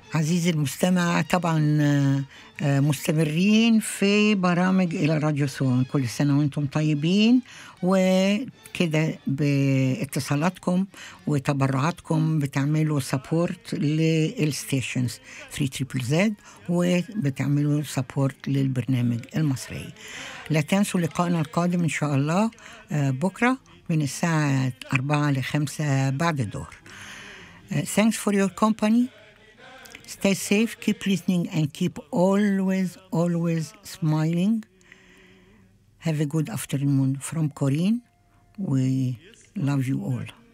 عزيزي المستمع طبعا آه، آه، مستمرين في برامج إلى راديو سون كل سنة وانتم طيبين وكده باتصالاتكم وتبرعاتكم بتعملوا سبورت للستيشنز 3 تريبل زد وبتعملوا سبورت للبرنامج المصري لا تنسوا لقائنا القادم إن شاء الله آه، بكرة من الساعة 4 ل 5 بعد الظهر Uh, thanks for your company. Stay safe, keep listening, and keep always, always smiling. Have a good afternoon from Corinne. We love you all.